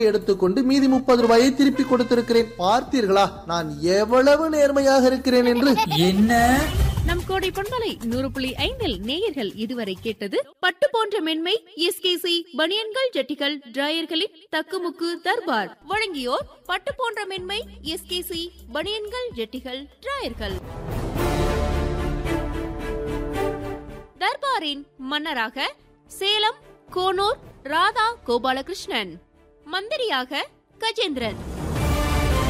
எடுத்துக்கொண்டு மீதி முப்பது ரூபாயை திருப்பி கொடுத்திருக்கிறேன் பார்த்தீர்களா நான் எவ்வளவு நேர்மையாக இருக்கிறேன் என்று என்ன நம் கோடை பொன்மலை நூறு புள்ளி ஐந்தில் நேயர்கள் இதுவரை கேட்டது பட்டு போன்ற மென்மை எஸ்கேசி பனியன்கள் ஜட்டிகள் டிராயர்களின் தக்குமுக்கு தர்பார் வழங்கியோர் பட்டு போன்ற மென்மை எஸ்கேசி பனியன்கள் ஜட்டிகள் டிராயர்கள் தர்பாரின் மன்னராக சேலம் கோனூர் ராதா கோபாலகிருஷ்ணன் மந்திரியாக கஜேந்திரன்